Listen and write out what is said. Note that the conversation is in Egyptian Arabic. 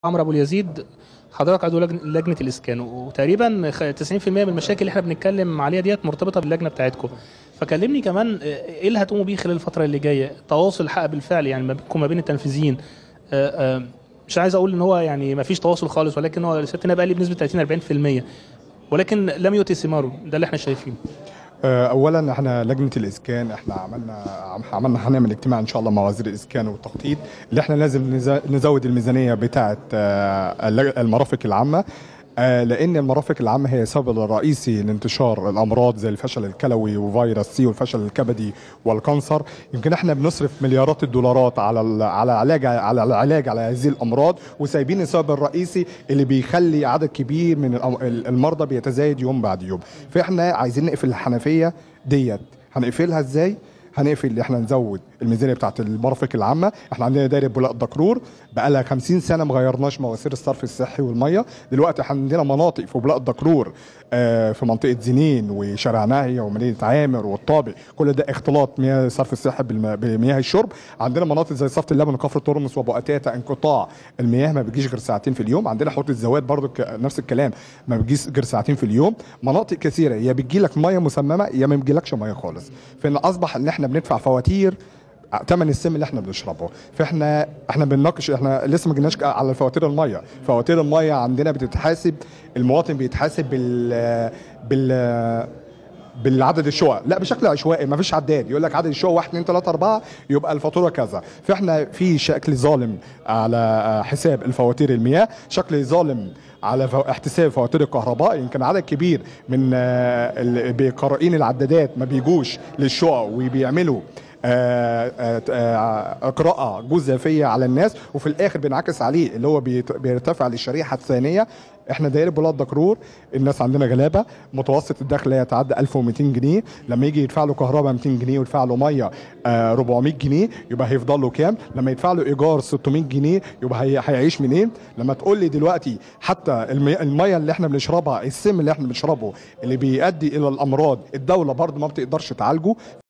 عمرو ابو اليزيد حضرتك عضو لجنه لجنة الاسكان وتقريبا خ- 90% من المشاكل اللي احنا بنتكلم عليها ديت مرتبطه باللجنه بتاعتكم فكلمني كمان آه، ايه اللي هتقوموا بيه خلال الفتره اللي جايه تواصل حق بالفعل يعني ما بينكم وما بين التنفيذيين آه، آه، مش عايز اقول ان هو يعني ما فيش تواصل خالص ولكن هو ست نائب قال لي بنسبه 30 40% ولكن لم يؤتي ثماره ده اللي احنا شايفينه آه، اولا احنا لجنه الاسكان احنا عملنا عملنا هنعمل اجتماع ان شاء الله مع وزير الاسكان والتخطيط اللي احنا لازم نز- نزود الميزانيه بتاعه آه، اللج- المرافق العامه آه، لان المرافق العامه هي السبب الرئيسي لانتشار الامراض زي الفشل الكلوي وفيروس سي والفشل الكبدي والكانسر يمكن احنا بنصرف مليارات الدولارات على ال- على علاج على العلاج على هذه الامراض وسايبين السبب الرئيسي اللي بيخلي عدد كبير من الأم- المرضى بيتزايد يوم بعد يوم فاحنا عايزين نقفل الحنفيه ديت هنقفلها ازاي هنقفل اللي احنا نزود الميزانيه بتاعت المرافق العامه احنا عندنا دايره بولاق دكرور بقى لها 50 سنه ما غيرناش مواسير الصرف الصحي والميه دلوقتي احنا عندنا مناطق في بولاق دكرور آه، في منطقه زنين وشارع ناهيه ومدينه عامر والطابق كل ده اختلاط مياه الصرف الصحي بالم- بمياه الشرب عندنا مناطق زي صفت اللبن وكفر ترمس وابو قتاته انقطاع المياه ما بيجيش غير ساعتين في اليوم عندنا حوض الزوات برضو ك- نفس الكلام ما بيجيش غير ساعتين في اليوم مناطق كثيره يا بتجي لك ميه مسممه يا ما بيجيلكش ميه خالص فان اصبح ان احنا بندفع فواتير ثمن السم اللي احنا بنشربه فاحنا احنا بنناقش احنا لسه ما جيناش على فواتير الميه فواتير الميه عندنا بتتحاسب المواطن بيتحاسب بال بال بالعدد الشقق لا بشكل عشوائي ما فيش عداد يقول لك عدد الشقق 1 2 3 4 يبقى الفاتوره كذا فاحنا في شكل ظالم على حساب الفواتير المياه شكل ظالم على فو- احتساب فواتير الكهرباء يمكن عدد كبير من آه، ال- بقرائين العدادات ما بيجوش للشقق وبيعملوا آه، آه، آه، قراءة جزافية على الناس وفي الآخر بينعكس عليه اللي هو بيت- بيرتفع للشريحة الثانية احنا دايره بلاد دكرور الناس عندنا غلابه متوسط الدخل لا يتعدى 1200 جنيه لما يجي يدفع له كهرباء 200 جنيه ويدفع له ميه آه 400 جنيه يبقى هيفضل له كام لما يدفع له ايجار 600 جنيه يبقى هي هيعيش منين لما تقول لي دلوقتي حتى المي- الميه اللي احنا بنشربها السم اللي احنا بنشربه اللي بيؤدي الى الامراض الدوله برضه ما بتقدرش تعالجه